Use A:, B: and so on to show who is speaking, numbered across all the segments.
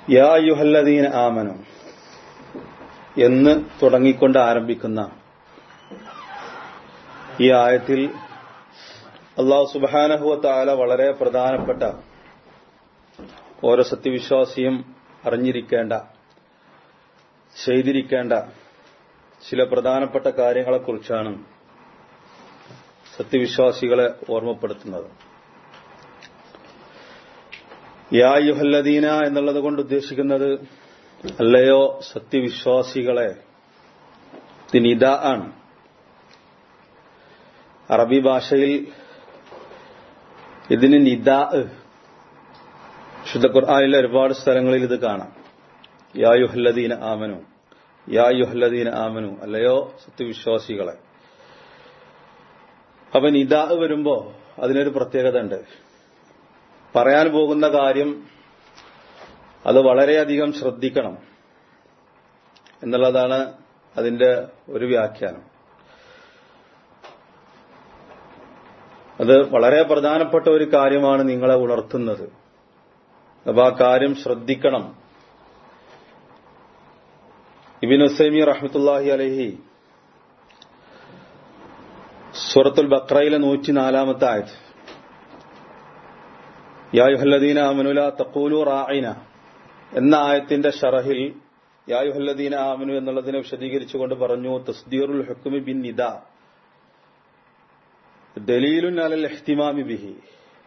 A: യാ യുഹല്ലദീന ആമനു എന്ന് തുടങ്ങിക്കൊണ്ട് ആരംഭിക്കുന്ന ഈ ആയത്തിൽ അള്ളാഹു സുബാനഹുവ താല വളരെ പ്രധാനപ്പെട്ട ഓരോ സത്യവിശ്വാസിയും അറിഞ്ഞിരിക്കേണ്ട ചെയ്തിരിക്കേണ്ട ചില പ്രധാനപ്പെട്ട കാര്യങ്ങളെക്കുറിച്ചാണ് സത്യവിശ്വാസികളെ ഓർമ്മപ്പെടുത്തുന്നത് യാ യുഹല്ലദീന എന്നുള്ളത് കൊണ്ട് ഉദ്ദേശിക്കുന്നത് അല്ലയോ സത്യവിശ്വാസികളെ നിദ ആണ് അറബി ഭാഷയിൽ ഇതിന് നിദാ ശുദ്ധ ഖുർആാനിലെ ഒരുപാട് സ്ഥലങ്ങളിൽ ഇത് കാണാം യാ യുഹല്ലദീന ആമനു യാ യുഹല്ലദീന ആമനു അല്ലയോ സത്യവിശ്വാസികളെ അപ്പൊ നിദാ വരുമ്പോ അതിനൊരു പ്രത്യേകത ഉണ്ട് പറയാൻ പോകുന്ന കാര്യം അത് വളരെയധികം ശ്രദ്ധിക്കണം എന്നുള്ളതാണ് അതിന്റെ ഒരു വ്യാഖ്യാനം അത് വളരെ പ്രധാനപ്പെട്ട ഒരു കാര്യമാണ് നിങ്ങളെ ഉണർത്തുന്നത് അപ്പൊ ആ കാര്യം ശ്രദ്ധിക്കണം ഇബിൻ ഹുസൈമി റഹ്മത്തുല്ലാഹി അലഹി സൂറത്തുൽ ബക്രയിലെ നൂറ്റിനാലാമത്തെ ആയത് യായുഹല്ലദീന അമനുല തക്കൂലു റായിന എന്ന ആയത്തിന്റെ ഷറഹിൽ യായുഹല്ലദീന ആമനു എന്നുള്ളതിനെ വിശദീകരിച്ചുകൊണ്ട് പറഞ്ഞു തസ്ദീറുൽ ഹുക്കുമി ബിൻ നിദ ദലീലുൻ അലൽ എഹ്തിമാമി ബിഹി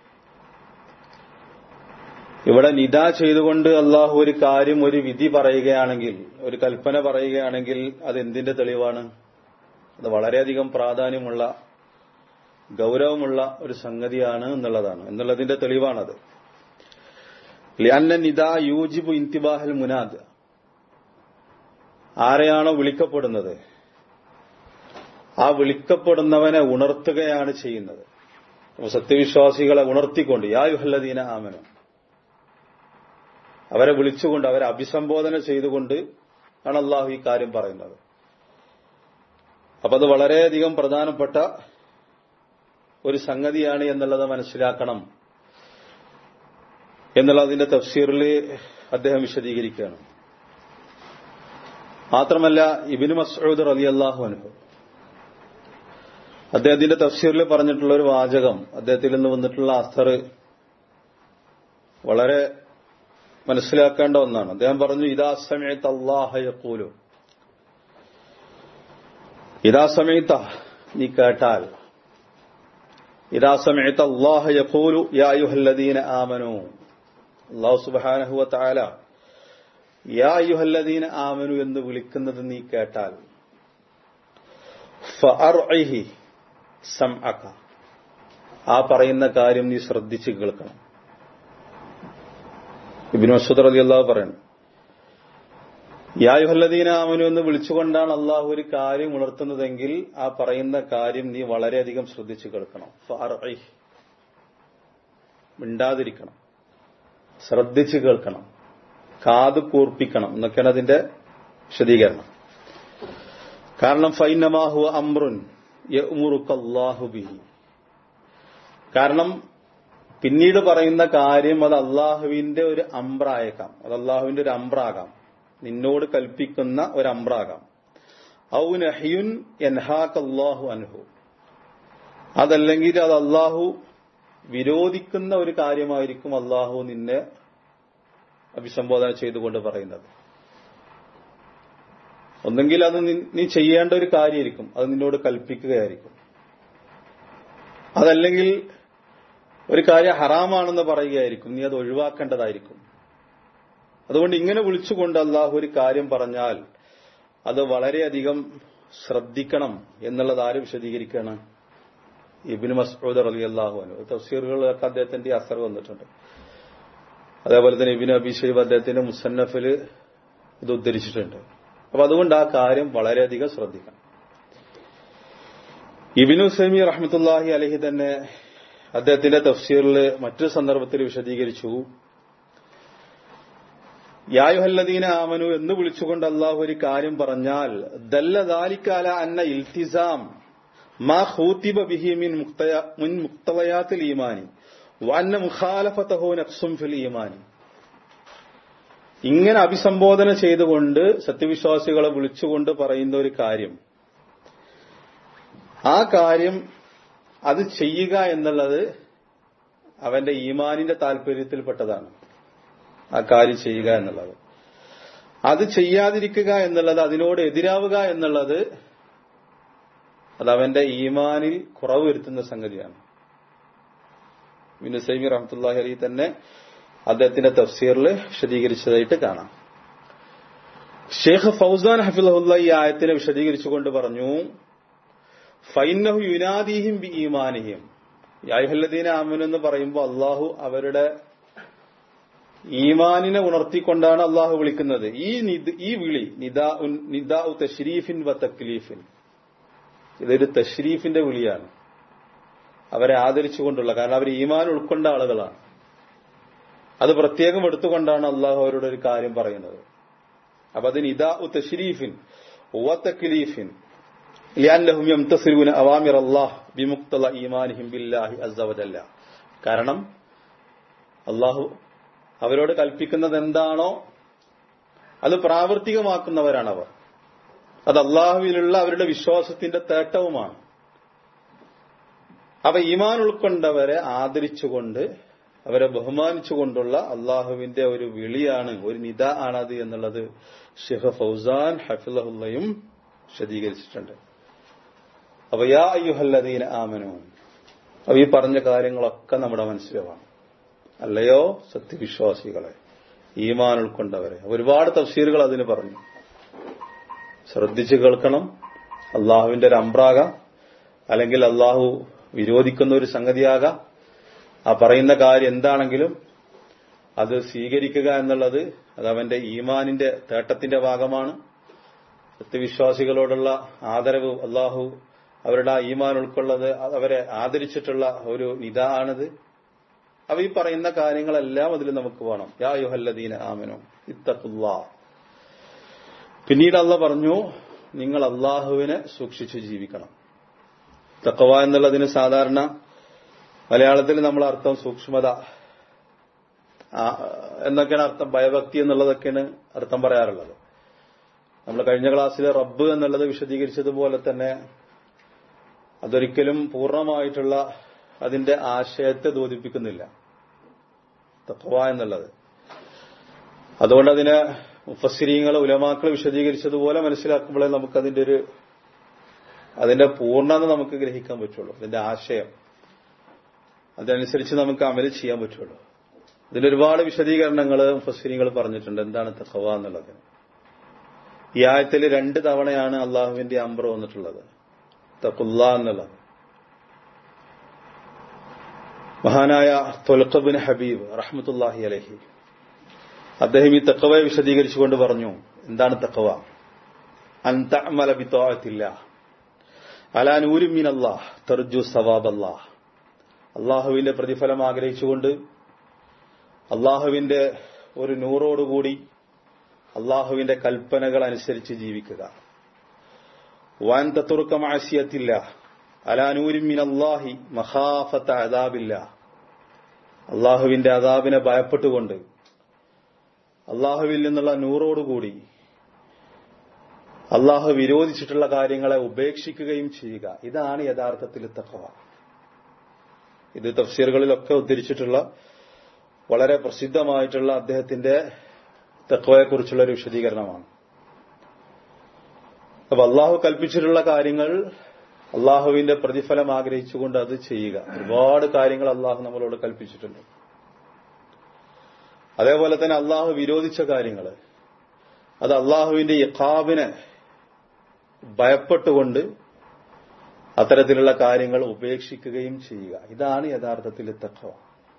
A: ഇവിടെ നിദ ചെയ്തുകൊണ്ട് അള്ളാഹു ഒരു കാര്യം ഒരു വിധി പറയുകയാണെങ്കിൽ ഒരു കൽപ്പന പറയുകയാണെങ്കിൽ അത് എന്തിന്റെ തെളിവാണ് അത് വളരെയധികം പ്രാധാന്യമുള്ള ഗൗരവമുള്ള ഒരു സംഗതിയാണ് എന്നുള്ളതാണ് എന്നുള്ളതിന്റെ തെളിവാണത് ലിയന്ന നിദ യൂജിബു ഇന്തിബാഹൽ മുനാദ് ആരെയാണോ വിളിക്കപ്പെടുന്നത് ആ വിളിക്കപ്പെടുന്നവനെ ഉണർത്തുകയാണ് ചെയ്യുന്നത് സത്യവിശ്വാസികളെ ഉണർത്തിക്കൊണ്ട് യാ യുഹല്ലദീന ആമനു അവരെ വിളിച്ചുകൊണ്ട് അവരെ അഭിസംബോധന ചെയ്തുകൊണ്ട് ആണ് അള്ളാഹു ഈ കാര്യം പറയുന്നത് അപ്പൊ അത് വളരെയധികം പ്രധാനപ്പെട്ട ഒരു സംഗതിയാണ് എന്നുള്ളത് മനസ്സിലാക്കണം എന്നുള്ളതിന്റെ തഫ്സീറിൽ അദ്ദേഹം വിശദീകരിക്കുകയാണ് മാത്രമല്ല ഇബിന് മസൂദ് റലി അള്ളാഹു അനുഭവം അദ്ദേഹത്തിന്റെ തഫ്സീറിൽ പറഞ്ഞിട്ടുള്ള ഒരു വാചകം അദ്ദേഹത്തിൽ നിന്ന് വന്നിട്ടുള്ള അസ്തർ വളരെ മനസ്സിലാക്കേണ്ട ഒന്നാണ് അദ്ദേഹം പറഞ്ഞു ഇതാ സമയത്ത് അള്ളാഹയക്കൂലു ഇതാ സമയത്ത നീ കേട്ടാൽ ഇതാ സമയത്ത് അള്ളാഹയക്കൂലു യായുഹല്ലദീന ആമനു അള്ളാഹു സുബാനഹുവ താല യായുഹല്ലദീന ആമനു എന്ന് വിളിക്കുന്നത് നീ കേട്ടാൽ ഫഅർഇഹി സംഅക ആ പറയുന്ന കാര്യം നീ ശ്രദ്ധിച്ച് കേൾക്കണം ഇബിൻ മസൂദ് റലി അള്ളാഹു പറയുന്നു യായുഹല്ലദീന ആമനു എന്ന് വിളിച്ചുകൊണ്ടാണ് അള്ളാഹു ഒരു കാര്യം ഉണർത്തുന്നതെങ്കിൽ ആ പറയുന്ന കാര്യം നീ വളരെയധികം ശ്രദ്ധിച്ചു കേൾക്കണം ഫഅർഇഹ് മിണ്ടാതിരിക്കണം ശ്രദ്ധിച്ചു കേൾക്കണം കാത് കൂർപ്പിക്കണം എന്നൊക്കെയാണ് അതിന്റെ വിശദീകരണം കാരണം ഫൈനമാഹു അമ്രുൻ ബിഹി കാരണം പിന്നീട് പറയുന്ന കാര്യം അത് അള്ളാഹുവിന്റെ ഒരു അമ്പ്രായേക്കാം അത് അള്ളാഹുവിന്റെ ഒരു അമ്പ്രാകാം നിന്നോട് കൽപ്പിക്കുന്ന ഒരു അമ്പ്രാകാം ഔ നഹ്യുൻ അള്ളാഹു അൻഹു അതല്ലെങ്കിൽ അത് അള്ളാഹു വിരോധിക്കുന്ന ഒരു കാര്യമായിരിക്കും അള്ളാഹു നിന്നെ അഭിസംബോധന ചെയ്തുകൊണ്ട് പറയുന്നത് ഒന്നെങ്കിൽ അത് നീ ചെയ്യേണ്ട ഒരു കാര്യമായിരിക്കും അത് നിന്നോട് കൽപ്പിക്കുകയായിരിക്കും അതല്ലെങ്കിൽ ഒരു കാര്യം ഹറാമാണെന്ന് പറയുകയായിരിക്കും നീ അത് ഒഴിവാക്കേണ്ടതായിരിക്കും അതുകൊണ്ട് ഇങ്ങനെ വിളിച്ചുകൊണ്ട് അള്ളാഹു ഒരു കാര്യം പറഞ്ഞാൽ അത് വളരെയധികം ശ്രദ്ധിക്കണം എന്നുള്ളത് ആര് വിശദീകരിക്കുകയാണ് ഇബിന് മസ്ഊദ് അലി അള്ളാഹു അനു തഫ്സീറുകളൊക്കെ അദ്ദേഹത്തിന്റെ അസർ വന്നിട്ടുണ്ട് അതേപോലെ തന്നെ ഇബിന് അബിഷൈബ് അദ്ദേഹത്തിന്റെ മുസന്നഫിൽ ഇത് ഉദ്ധരിച്ചിട്ടുണ്ട് അപ്പൊ അതുകൊണ്ട് ആ കാര്യം വളരെയധികം ശ്രദ്ധിക്കണം ഇബിനു സൈമി റഹ്മത്തുല്ലാഹി അലഹി തന്നെ അദ്ദേഹത്തിന്റെ തഫ്സീറിൽ മറ്റൊരു സന്ദർഭത്തിൽ വിശദീകരിച്ചു യായുഹല്ലദീന ആമനു എന്ന് വിളിച്ചുകൊണ്ട് അള്ളാഹു ഒരു കാര്യം പറഞ്ഞാൽ ദല്ലദാലിക്കാല അന്ന ഇൽത്തിസാം മാ ഖൂതിബ ബിഹി മിൻ മുക്തയ മുൻ മുക്തവയാത്തിൽ ഈമാനി വന്ന മുഖാലഫതഹു നഫ്സും ഫിൽ ഈമാനി ഇങ്ങനെ അഭിസംബോധന ചെയ്തുകൊണ്ട് സത്യവിശ്വാസികളെ വിളിച്ചുകൊണ്ട് പറയുന്ന ഒരു കാര്യം ആ കാര്യം അത് ചെയ്യുക എന്നുള്ളത് അവന്റെ ഈമാനിന്റെ താല്പര്യത്തിൽപ്പെട്ടതാണ് ആ കാര്യം ചെയ്യുക എന്നുള്ളത് അത് ചെയ്യാതിരിക്കുക എന്നുള്ളത് അതിനോട് എതിരാവുക എന്നുള്ളത് അത് അവന്റെ ഈമാനിൽ കുറവ് വരുത്തുന്ന സംഗതിയാണ് സൈമി റഹമത്തുല്ലാഹി അലി തന്നെ അദ്ദേഹത്തിന്റെ തഫ്സീറിൽ വിശദീകരിച്ചതായിട്ട് കാണാം ഷേഖ് ഫൗസാൻ ഹഫിള്ള ഈ ആയത്തിനെ വിശദീകരിച്ചുകൊണ്ട് പറഞ്ഞു ഫൈനഹു യുനാദീഹിം ബി ഈമാനിഹിം യാഹല്ലദീന ആമൻ എന്ന് പറയുമ്പോൾ അള്ളാഹു അവരുടെ ഈമാനിനെ ഉണർത്തിക്കൊണ്ടാണ് അള്ളാഹു വിളിക്കുന്നത് ഈ ഈ വിളി നിദാ നിദാ തഷ്രീഫിൻ വ തക്ലീഫിൻ ഇതൊരു തഷ്രീഫിന്റെ വിളിയാണ് അവരെ ആദരിച്ചുകൊണ്ടുള്ള കാരണം അവർ ഈമാൻ ഉൾക്കൊണ്ട ആളുകളാണ് അത് പ്രത്യേകം എടുത്തുകൊണ്ടാണ് അള്ളാഹു അവരുടെ ഒരു കാര്യം പറയുന്നത് അപ്പൊ അതിന് ഇതാ തഷ്രീഫിൻ തക്ലീഫിൻ ലിയാൻലഹും യംതസിലൂന അവാമിർ അല്ലാഹ് ബിമുക്തല ഈമാനിഹിം ബില്ലാഹി അസ്സവജല്ല കാരണം അള്ളാഹു അവരോട് കൽപ്പിക്കുന്നത് എന്താണോ അത് പ്രാവർത്തികമാക്കുന്നവരാണ് അവർ അത് അള്ളാഹുവിലുള്ള അവരുടെ വിശ്വാസത്തിന്റെ തേട്ടവുമാണ് അവ ഈമാൻ ഉൾക്കൊണ്ടവരെ ആദരിച്ചുകൊണ്ട് അവരെ ബഹുമാനിച്ചുകൊണ്ടുള്ള അള്ളാഹുവിന്റെ ഒരു വിളിയാണ് ഒരു നിത ആണത് എന്നുള്ളത് ഷെഹ് ഫൗസാൻ ഹഫിലഹുല്ലയും വിശദീകരിച്ചിട്ടുണ്ട് അപ്പൊ യാ അയ്യുഹല്ലദീന ആമനു അപ്പൊ ഈ പറഞ്ഞ കാര്യങ്ങളൊക്കെ നമ്മുടെ മനസ്സിലാവാണ് അല്ലയോ സത്യവിശ്വാസികളെ ഈമാൻ ഉൾക്കൊണ്ടവരെ ഒരുപാട് തഫ്സീറുകൾ അതിന് പറഞ്ഞു ശ്രദ്ധിച്ചു കേൾക്കണം അള്ളാഹുവിന്റെ ഒരു അമ്പ്രാകാം അല്ലെങ്കിൽ അള്ളാഹു വിരോധിക്കുന്ന ഒരു സംഗതിയാകാം ആ പറയുന്ന കാര്യം എന്താണെങ്കിലും അത് സ്വീകരിക്കുക എന്നുള്ളത് അത് അവന്റെ ഈമാനിന്റെ തേട്ടത്തിന്റെ ഭാഗമാണ് സത്യവിശ്വാസികളോടുള്ള ആദരവ് അള്ളാഹു അവരുടെ ആ ഈമാൻ ഉൾക്കൊള്ളത് അവരെ ആദരിച്ചിട്ടുള്ള ഒരു നിത ആണിത് അവ ഈ പറയുന്ന കാര്യങ്ങളെല്ലാം അതിൽ നമുക്ക് വേണം യാ യുഹല്ലദീന ആമനോ ഇത്തഖുല്ലാ പിന്നീട് അല്ല പറഞ്ഞു നിങ്ങൾ അള്ളാഹുവിനെ സൂക്ഷിച്ചു ജീവിക്കണം തക്കവ എന്നുള്ളതിന് സാധാരണ മലയാളത്തിൽ നമ്മൾ അർത്ഥം സൂക്ഷ്മത എന്നൊക്കെയാണ് അർത്ഥം ഭയഭക്തി എന്നുള്ളതൊക്കെയാണ് അർത്ഥം പറയാറുള്ളത് നമ്മൾ കഴിഞ്ഞ ക്ലാസ്സിൽ റബ്ബ് എന്നുള്ളത് വിശദീകരിച്ചതുപോലെ തന്നെ അതൊരിക്കലും പൂർണ്ണമായിട്ടുള്ള അതിന്റെ ആശയത്തെ ബോധിപ്പിക്കുന്നില്ല തക്കവ എന്നുള്ളത് അതുകൊണ്ട് അതിനെ മുഫസ്സിരീങ്ങൾ ഉലമാക്കൾ വിശദീകരിച്ചതുപോലെ മനസ്സിലാക്കുമ്പോഴേ നമുക്കതിന്റെ ഒരു അതിന്റെ പൂർണ്ണത നമുക്ക് ഗ്രഹിക്കാൻ പറ്റുള്ളൂ അതിന്റെ ആശയം അതനുസരിച്ച് നമുക്ക് അമല് ചെയ്യാൻ പറ്റുള്ളൂ ഇതിന് ഒരുപാട് വിശദീകരണങ്ങൾ മുഫസ്സിരീങ്ങൾ പറഞ്ഞിട്ടുണ്ട് എന്താണ് തഖവ എന്നുള്ളത് ഈ ആയത്തിൽ രണ്ട് തവണയാണ് അള്ളാഹുവിന്റെ അമ്പ്ര വന്നിട്ടുള്ളത് തഖുല്ല എന്നുള്ളത് മഹാനായ തൊലക്കബിൻ ഹബീബ് റഹ്മത്തുല്ലാഹി അലഹി അദ്ദേഹം ഈ തക്കവയെ വിശദീകരിച്ചുകൊണ്ട് പറഞ്ഞു എന്താണ് തക്കവ അന്തമല ബിത്തോഴത്തില്ല അലാനൂരിമീൻ അള്ളാഹ് തെർജു സവാബ് അള്ളാഹ് അള്ളാഹുവിന്റെ പ്രതിഫലം ആഗ്രഹിച്ചുകൊണ്ട് അള്ളാഹുവിന്റെ ഒരു നൂറോടുകൂടി അള്ളാഹുവിന്റെ കൽപ്പനകൾ അനുസരിച്ച് ജീവിക്കുക വാൻ തത്തുറുക്കം ആശയത്തില്ല അലാനൂരിമിൻ അള്ളാഹി മഹാഫത്ത അതാബില്ല അള്ളാഹുവിന്റെ അതാബിനെ ഭയപ്പെട്ടുകൊണ്ട് അള്ളാഹുവിൽ നിന്നുള്ള നൂറോടുകൂടി അള്ളാഹു വിരോധിച്ചിട്ടുള്ള കാര്യങ്ങളെ ഉപേക്ഷിക്കുകയും ചെയ്യുക ഇതാണ് യഥാർത്ഥത്തിൽ തക്കവ ഇത് തഫ്സീറുകളിലൊക്കെ ഉദ്ധരിച്ചിട്ടുള്ള വളരെ പ്രസിദ്ധമായിട്ടുള്ള അദ്ദേഹത്തിന്റെ തക്കവയെക്കുറിച്ചുള്ള ഒരു വിശദീകരണമാണ് അപ്പൊ അള്ളാഹു കൽപ്പിച്ചിട്ടുള്ള കാര്യങ്ങൾ അള്ളാഹുവിന്റെ പ്രതിഫലം ആഗ്രഹിച്ചുകൊണ്ട് അത് ചെയ്യുക ഒരുപാട് കാര്യങ്ങൾ അള്ളാഹു നമ്മളോട് കൽപ്പിച്ചിട്ടുണ്ട് അതേപോലെ തന്നെ അള്ളാഹു വിരോധിച്ച കാര്യങ്ങൾ അത് അള്ളാഹുവിന്റെ ഇഖാബിനെ ഭയപ്പെട്ടുകൊണ്ട് അത്തരത്തിലുള്ള കാര്യങ്ങൾ ഉപേക്ഷിക്കുകയും ചെയ്യുക ഇതാണ് യഥാർത്ഥത്തിൽ തഖവ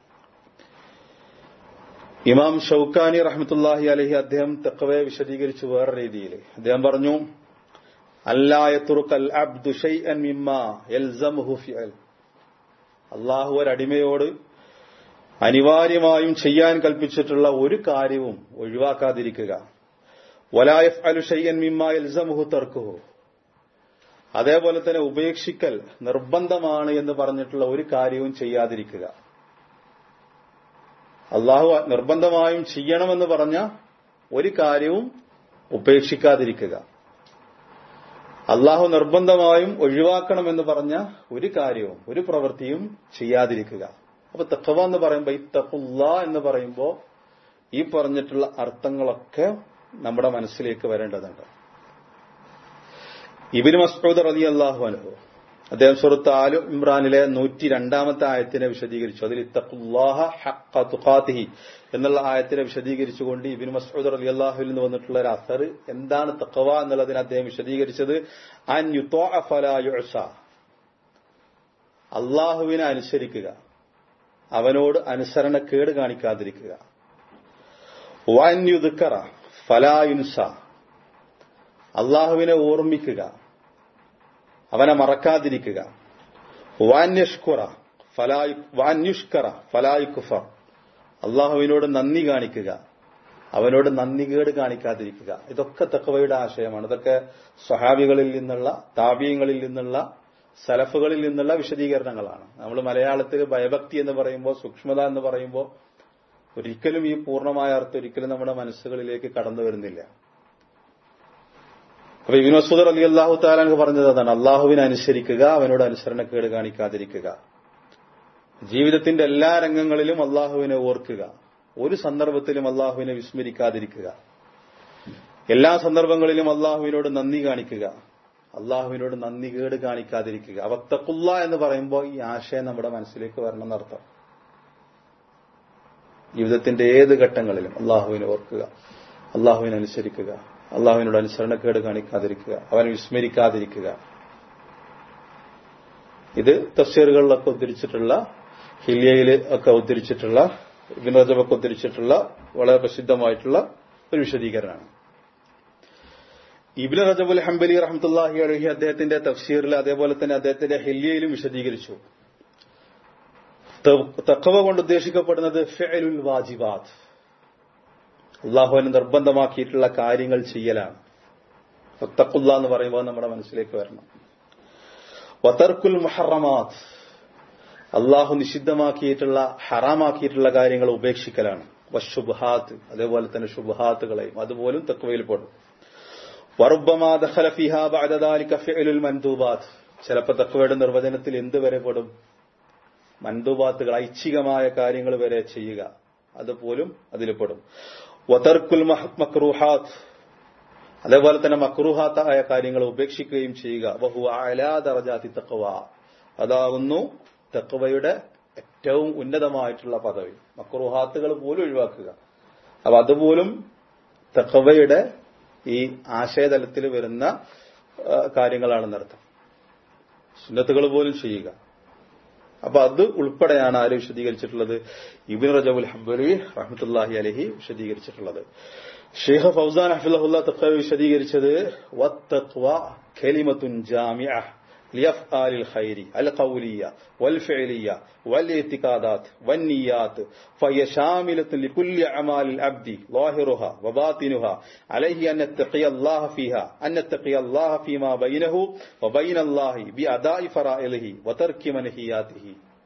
A: ഇമാം ഷൌക്കാനി റഹ്മത്തുല്ലാഹി അലഹി അദ്ദേഹം തക്കവയെ വിശദീകരിച്ചു വേറെ രീതിയിൽ അദ്ദേഹം പറഞ്ഞു അല്ലായത്തുറുക്കൽ അബ്ദു ഷൈഅൻ മിമ്മ യൽസമുഹു ഫിഅൽ അള്ളാഹു ഒരടിമയോട് അനിവാര്യമായും ചെയ്യാൻ കൽപ്പിച്ചിട്ടുള്ള ഒരു കാര്യവും ഒഴിവാക്കാതിരിക്കുക വലായഫ് അലു ഷയ്യൻ മിമ്മ എൽസമുഹു തർക്കുഹു അതേപോലെ തന്നെ ഉപേക്ഷിക്കൽ നിർബന്ധമാണ് എന്ന് പറഞ്ഞിട്ടുള്ള ഒരു കാര്യവും ചെയ്യാതിരിക്കുക അള്ളാഹു നിർബന്ധമായും ചെയ്യണമെന്ന് പറഞ്ഞ ഒരു കാര്യവും ഉപേക്ഷിക്കാതിരിക്കുക അള്ളാഹു നിർബന്ധമായും ഒഴിവാക്കണമെന്ന് പറഞ്ഞ ഒരു കാര്യവും ഒരു പ്രവൃത്തിയും ചെയ്യാതിരിക്കുക അപ്പൊ തക്കവ എന്ന് പറയുമ്പോൾ ഈ തക്കുള്ള എന്ന് പറയുമ്പോൾ ഈ പറഞ്ഞിട്ടുള്ള അർത്ഥങ്ങളൊക്കെ നമ്മുടെ മനസ്സിലേക്ക് വരേണ്ടതുണ്ട് ഇബിന് മസ്ഊദ് റലി അള്ളാഹു അനുഭവ അദ്ദേഹം സുഹൃത്ത് ആലു ഇമ്രാനിലെ നൂറ്റി രണ്ടാമത്തെ ആയത്തിനെ വിശദീകരിച്ചു അതിൽ ഇത്തഖുല്ലാഹ ഹഖ തുഖാത്തിഹി എന്നുള്ള ആയത്തിനെ വിശദീകരിച്ചുകൊണ്ട് ഇബിൻ മസ്ഊദ് റലി അള്ളാഹുവിൽ നിന്ന് വന്നിട്ടുള്ള ഒരു അസർ എന്താണ് തഖവ എന്നുള്ളതിന് അദ്ദേഹം വിശദീകരിച്ചത് അൻ യുത്തോഅ ഫലാ യുഅസ അള്ളാഹുവിനെ അനുസരിക്കുക അവനോട് അനുസരണക്കേട് കാണിക്കാതിരിക്കുക വൻ യുദ്ക്കറ ഫലായുൻസ അള്ളാഹുവിനെ ഓർമ്മിക്കുക അവനെ മറക്കാതിരിക്കുക വാന്യഷ്കുറ വാന്യുഷ്കറ ഫലായുക്കുഫർ അള്ളാഹുവിനോട് നന്ദി കാണിക്കുക അവനോട് നന്ദികേട് കാണിക്കാതിരിക്കുക ഇതൊക്കെ തക്കവയുടെ ആശയമാണ് ഇതൊക്കെ സ്വഹാബികളിൽ നിന്നുള്ള താപീയങ്ങളിൽ നിന്നുള്ള സലഫുകളിൽ നിന്നുള്ള വിശദീകരണങ്ങളാണ് നമ്മൾ മലയാളത്തിൽ ഭയഭക്തി എന്ന് പറയുമ്പോൾ സൂക്ഷ്മത എന്ന് പറയുമ്പോൾ ഒരിക്കലും ഈ പൂർണ്ണമായ അർത്ഥം ഒരിക്കലും നമ്മുടെ മനസ്സുകളിലേക്ക് കടന്നു വരുന്നില്ല അപ്പൊ ഇബിൻ മസൂദ് അലി അള്ളാഹു താലാൻ പറഞ്ഞത് അതാണ് അള്ളാഹുവിനെ അനുസരിക്കുക അവനോട് അനുസരണക്കേട് കാണിക്കാതിരിക്കുക ജീവിതത്തിന്റെ എല്ലാ രംഗങ്ങളിലും അള്ളാഹുവിനെ ഓർക്കുക ഒരു സന്ദർഭത്തിലും അള്ളാഹുവിനെ വിസ്മരിക്കാതിരിക്കുക എല്ലാ സന്ദർഭങ്ങളിലും അള്ളാഹുവിനോട് നന്ദി കാണിക്കുക അള്ളാഹുവിനോട് നന്ദി കേട് കാണിക്കാതിരിക്കുക അവത്തക്കുള്ള എന്ന് പറയുമ്പോൾ ഈ ആശയം നമ്മുടെ മനസ്സിലേക്ക് വരണം എന്നർത്ഥം ജീവിതത്തിന്റെ ഏത് ഘട്ടങ്ങളിലും അള്ളാഹുവിനെ ഓർക്കുക അള്ളാഹുവിനെ അനുസരിക്കുക അള്ളാഹുവിനോട് അനുസരണക്കേട് കാണിക്കാതിരിക്കുക അവനെ വിസ്മരിക്കാതിരിക്കുക ഇത് തഫ്സീറുകളിലൊക്കെ ഉദ്ധരിച്ചിട്ടുള്ള ഹില്യയിൽ ഒക്കെ ഉദ്ധരിച്ചിട്ടുള്ള വിനോദമൊക്കെ ഉദ്ധരിച്ചിട്ടുള്ള വളരെ പ്രസിദ്ധമായിട്ടുള്ള ഒരു വിശദീകരണമാണ് ഇബിൻ റജബുൽ ഹംബലി റഹമത്തുല്ലാഹി അലഹി അദ്ദേഹത്തിന്റെ തഫ്സീറിൽ അതേപോലെ തന്നെ അദ്ദേഹത്തിന്റെ ഹില്യയിലും വിശദീകരിച്ചു തക്കവ കൊണ്ട് ഉദ്ദേശിക്കപ്പെടുന്നത് ഫെലുൽ വാജിബാത്ത് അള്ളാഹുവിന് നിർബന്ധമാക്കിയിട്ടുള്ള കാര്യങ്ങൾ ചെയ്യലാണ് തക്കുള്ള എന്ന് പറയുമ്പോൾ നമ്മുടെ മനസ്സിലേക്ക് വരണം വതർക്കുൽ മുഹറമാത്ത് അള്ളാഹു നിഷിദ്ധമാക്കിയിട്ടുള്ള ഹറാമാക്കിയിട്ടുള്ള കാര്യങ്ങൾ ഉപേക്ഷിക്കലാണ് വശുബാത്ത് അതേപോലെ തന്നെ ശുബഹാത്തുകളെയും അതുപോലും തക്വയിൽ പെടും മൻദൂബാത്ത് ചിലപ്പോൾ തക്വയുടെ നിർവചനത്തിൽ എന്ത് വരെ പെടും മൻദൂബാത്തുകൾ ഐച്ഛികമായ കാര്യങ്ങൾ വരെ ചെയ്യുക അതുപോലും അതിൽ പെടും വതർക്കുൽ മക്രൂഹാത്ത് അതേപോലെ തന്നെ മക്രൂഹാത്തായ കാര്യങ്ങൾ ഉപേക്ഷിക്കുകയും ചെയ്യുക ബഹു അലാദറജാതി തക്കവ അതാകുന്നു തക്കവയുടെ ഏറ്റവും ഉന്നതമായിട്ടുള്ള പദവി മക്രൂഹാത്തുകൾ പോലും ഒഴിവാക്കുക അപ്പൊ അതുപോലും തക്കവയുടെ ഈ ആശയതലത്തിൽ വരുന്ന കാര്യങ്ങളാണെന്നർത്ഥം സുന്നത്തുകൾ പോലും ചെയ്യുക അപ്പൊ അത് ഉൾപ്പെടെയാണ് ആര് വിശദീകരിച്ചിട്ടുള്ളത് ഇബിൻ റജബുൽ ഹംബലി റഹ്മത്തുല്ലാഹി അലഹി വിശദീകരിച്ചിട്ടുള്ളത് ഷെയ്ഖ് ഫൗസാൻ അഹ്ഫുല്ല തഖ്വ വിശദീകരിച്ചത് വത്തഖ്വ കലിമത്തുൻ ജാമിഅ لأفعال الخير القولية والفعلية والاعتقادات والنيات فهي شاملة لكل أعمال العبد ظاهرها وباطنها عليه أن نتقي الله فيها أن نتقي الله فيما بينه وبين الله بأداء فرائله وترك منهياته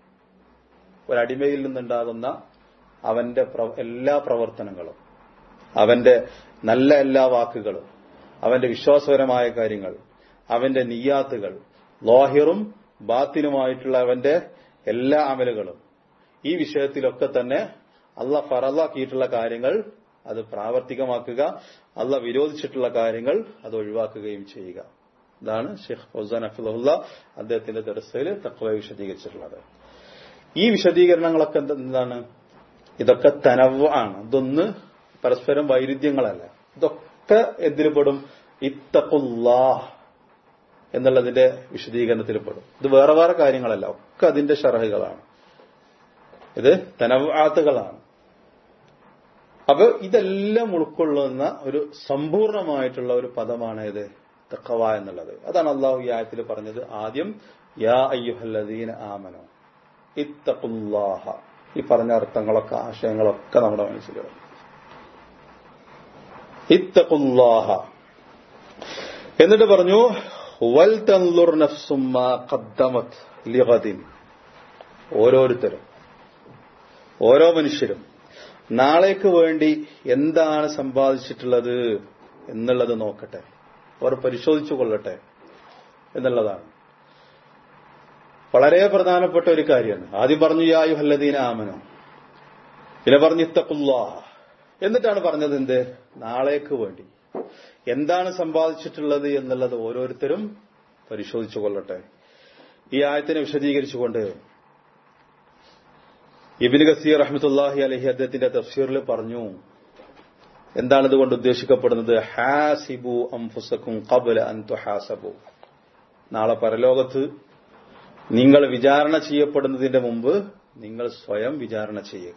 A: ഒരടിമയിൽ നിന്നുണ്ടാകുന്ന അവന്റെ എല്ലാ പ്രവർത്തനങ്ങളും അവന്റെ നല്ല എല്ലാ വാക്കുകളും അവന്റെ വിശ്വാസപരമായ കാര്യങ്ങൾ അവന്റെ നീയാത്തുകൾ ലോഹിറും ബാത്തിനുമായിട്ടുള്ള അവന്റെ എല്ലാ അമലുകളും ഈ വിഷയത്തിലൊക്കെ തന്നെ അല്ല ഫറലാക്കിയിട്ടുള്ള കാര്യങ്ങൾ അത് പ്രാവർത്തികമാക്കുക അല്ല വിരോധിച്ചിട്ടുള്ള കാര്യങ്ങൾ അത് ഒഴിവാക്കുകയും ചെയ്യുക ഇതാണ് ഷെയ്ഖ് ഫൗസാൻ അഫുല്ല അദ്ദേഹത്തിന്റെ ദർസയിൽ തക്വ വിശദീകരിച്ചിട്ടുള്ളത് ഈ വിശദീകരണങ്ങളൊക്കെ എന്താണ് ഇതൊക്കെ തനവ് ആണ് ഇതൊന്ന് പരസ്പരം വൈരുദ്ധ്യങ്ങളല്ല ഇതൊക്കെ എന്തിൽപ്പെടും ഇത്തഖുല്ലാഹ് എന്നുള്ളതിന്റെ വിശദീകരണത്തിൽ പെടും ഇത് വേറെ വേറെ കാര്യങ്ങളല്ല ഒക്കെ അതിന്റെ ഷറഹുകളാണ് ഇത് തനവാത്തുകളാണ് അപ്പൊ ഇതെല്ലാം ഉൾക്കൊള്ളുന്ന ഒരു സമ്പൂർണമായിട്ടുള്ള ഒരു പദമാണ് ഇത് തക്കവ എന്നുള്ളത് അതാണ് അള്ളാഹു ഈ ആയത്തിൽ പറഞ്ഞത് ആദ്യം യാ അയ്യുഹല്ലദീന ആമനോ ഇത്തഖുല്ലാഹ ഈ പറഞ്ഞ അർത്ഥങ്ങളൊക്കെ ആശയങ്ങളൊക്കെ നമ്മുടെ മനസ്സിൽ വരും ഇത്തഖുല്ലാഹ എന്നിട്ട് പറഞ്ഞു വൽ തൻലുർ നഫ്സുമ്മ ഖദ്ദമത് ലിഗദിൻ ഓരോരുത്തരും ഓരോ മനുഷ്യരും നാളേക്ക് വേണ്ടി എന്താണ് സമ്പാദിച്ചിട്ടുള്ളത് എന്നുള്ളത് നോക്കട്ടെ അവർ പരിശോധിച്ചു കൊള്ളട്ടെ എന്നുള്ളതാണ് വളരെ പ്രധാനപ്പെട്ട ഒരു കാര്യമാണ് ആദ്യം പറഞ്ഞു യായു ഹല്ലദീന ആമനോ പിന്നെ പറഞ്ഞു ഇത്തക്കുള്ള എന്നിട്ടാണ് പറഞ്ഞത് എന്ത് നാളേക്ക് വേണ്ടി എന്താണ് സമ്പാദിച്ചിട്ടുള്ളത് എന്നുള്ളത് ഓരോരുത്തരും പരിശോധിച്ചു കൊള്ളട്ടെ ഈ ആയത്തിനെ വിശദീകരിച്ചുകൊണ്ട് ഇബിൻ ഗസീർ റഹ്മത്തുല്ലാഹി അലഹി അദ്ദേഹത്തിന്റെ തഫ്സീറിൽ പറഞ്ഞു എന്താണ് ഇതുകൊണ്ട് ഉദ്ദേശിക്കപ്പെടുന്നത് ഹാസിബു അംഫുസക്കും കബല അൻതു ഹാസബു നാളെ പരലോകത്ത് നിങ്ങൾ വിചാരണ ചെയ്യപ്പെടുന്നതിന്റെ മുമ്പ് നിങ്ങൾ സ്വയം വിചാരണ ചെയ്യുക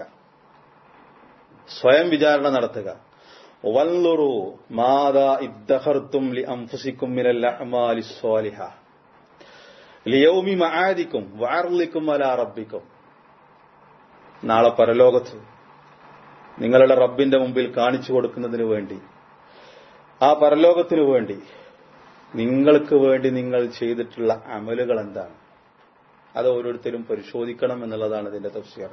A: സ്വയം വിചാരണ നടത്തുക വല്ലുറു മാതാ ഇദ്ദഹർത്തും ലി അംഫുസിക്കും മിനൽ അഅ്മാലി സ്വാലിഹ ലിയൗമി മആദിക്കും വഅർലിക്കും അലാ റബ്ബിക്കും നാളെ പരലോകത്ത് നിങ്ങളുടെ റബ്ബിന്റെ മുമ്പിൽ കാണിച്ചു കൊടുക്കുന്നതിന് വേണ്ടി ആ പരലോകത്തിനു വേണ്ടി നിങ്ങൾക്ക് വേണ്ടി നിങ്ങൾ ചെയ്തിട്ടുള്ള അമലുകൾ എന്താണ് അത് ഓരോരുത്തരും പരിശോധിക്കണം എന്നുള്ളതാണ് ഇതിന്റെ തഫ്സീർ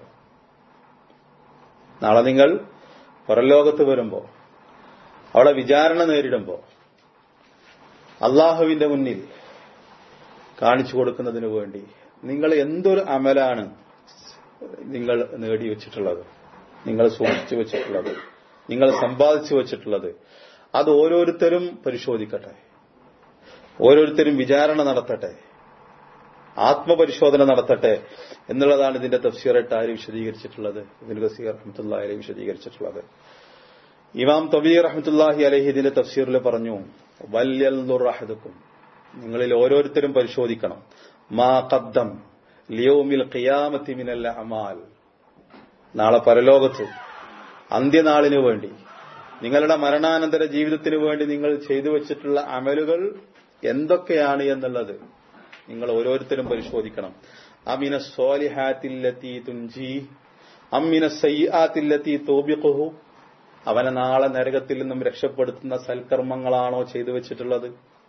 A: നാളെ നിങ്ങൾ പരലോകത്ത് വരുമ്പോൾ അവിടെ വിചാരണ നേരിടുമ്പോൾ അള്ളാഹുവിന്റെ മുന്നിൽ കാണിച്ചു കൊടുക്കുന്നതിന് വേണ്ടി നിങ്ങൾ എന്തൊരു അമലാണ് നിങ്ങൾ നേടിവെച്ചിട്ടുള്ളത് നിങ്ങൾ സൂക്ഷിച്ചു വെച്ചിട്ടുള്ളത് നിങ്ങൾ സമ്പാദിച്ചു വെച്ചിട്ടുള്ളത് അത് ഓരോരുത്തരും പരിശോധിക്കട്ടെ ഓരോരുത്തരും വിചാരണ നടത്തട്ടെ ആത്മപരിശോധന നടത്തട്ടെ എന്നുള്ളതാണ് ഇതിന്റെ തഫ്സീറായിട്ട് ആര് വിശദീകരിച്ചിട്ടുള്ളത് ഇബിൻ ഗസീർ റഹ്മത്തുള്ള അലഹി വിശദീകരിച്ചിട്ടുള്ളത് ഇമാം തബീർ റഹ്മത്തുല്ലാഹി അലഹി ഇതിന്റെ തഫ്സീറിൽ പറഞ്ഞു വല്യൽദുറഹദുക്കും നിങ്ങളിൽ ഓരോരുത്തരും പരിശോധിക്കണം മാ കദ്ദം ലിയോമിൽ ഖിയാമത്തി മിനല്ല അമാൽ നാളെ പരലോകത്ത് അന്ത്യനാളിനു വേണ്ടി നിങ്ങളുടെ മരണാനന്തര ജീവിതത്തിനു വേണ്ടി നിങ്ങൾ ചെയ്തു വെച്ചിട്ടുള്ള അമലുകൾ എന്തൊക്കെയാണ് എന്നുള്ളത് നിങ്ങൾ ഓരോരുത്തരും പരിശോധിക്കണം അമിന സ്വാലിഹാത്തില്ലത്തി തുഞ്ചി അമ്മിന സയ്യാത്തില്ലത്തി തോബിഖുഹു അവനെ നാളെ നരകത്തിൽ നിന്നും രക്ഷപ്പെടുത്തുന്ന സൽക്കർമ്മങ്ങളാണോ ചെയ്തു വെച്ചിട്ടുള്ളത്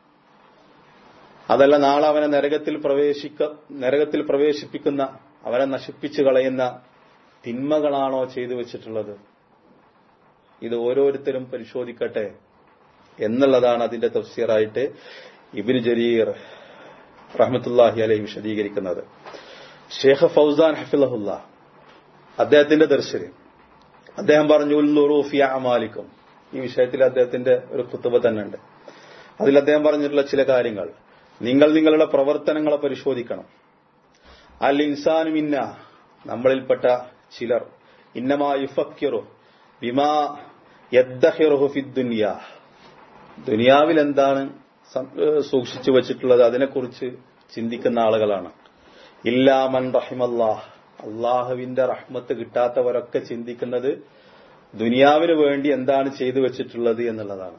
A: അതല്ല നാളെ അവനെ നരകത്തിൽ പ്രവേശിക്ക നരകത്തിൽ പ്രവേശിപ്പിക്കുന്ന അവനെ നശിപ്പിച്ചു കളയുന്ന തിന്മകളാണോ ചെയ്തു വെച്ചിട്ടുള്ളത് ഇത് ഓരോരുത്തരും പരിശോധിക്കട്ടെ എന്നുള്ളതാണ് അതിന്റെ തഫ്സീറായിട്ട് ഇബിന് ജരീർ റഹ്മത്തുല്ലാഹി അലൈഹി വിശദീകരിക്കുന്നത് ഷേഖ് ഫൗസാൻ ഹഫിലഹുല്ല അദ്ദേഹത്തിന്റെ ദർശനം അദ്ദേഹം പറഞ്ഞു ഉല്ലുറൂഫിയ അമാലിക്കും ഈ വിഷയത്തിൽ അദ്ദേഹത്തിന്റെ ഒരു കുത്തുബ തന്നെ ഉണ്ട് അതിൽ അദ്ദേഹം പറഞ്ഞിട്ടുള്ള ചില കാര്യങ്ങൾ നിങ്ങൾ നിങ്ങളുടെ പ്രവർത്തനങ്ങളെ പരിശോധിക്കണം അൽ ഇൻസാനു മിന്ന നമ്മളിൽപ്പെട്ട ചിലർ ഇന്നമാ യുഫക്കിറു ബിമാ യദ്ദഹിറുഹു ഫിദ്ദുനിയ ദുനിയാവിൽ എന്താണ് സൂക്ഷിച്ചു വച്ചിട്ടുള്ളത് അതിനെക്കുറിച്ച് ചിന്തിക്കുന്ന ആളുകളാണ് ഇല്ലാമൻ റഹിമല്ലാഹ് അള്ളാഹുവിന്റെ റഹ്മത്ത് കിട്ടാത്തവരൊക്കെ ചിന്തിക്കുന്നത് ദുനിയാവിന് വേണ്ടി എന്താണ് ചെയ്തു വെച്ചിട്ടുള്ളത് എന്നുള്ളതാണ്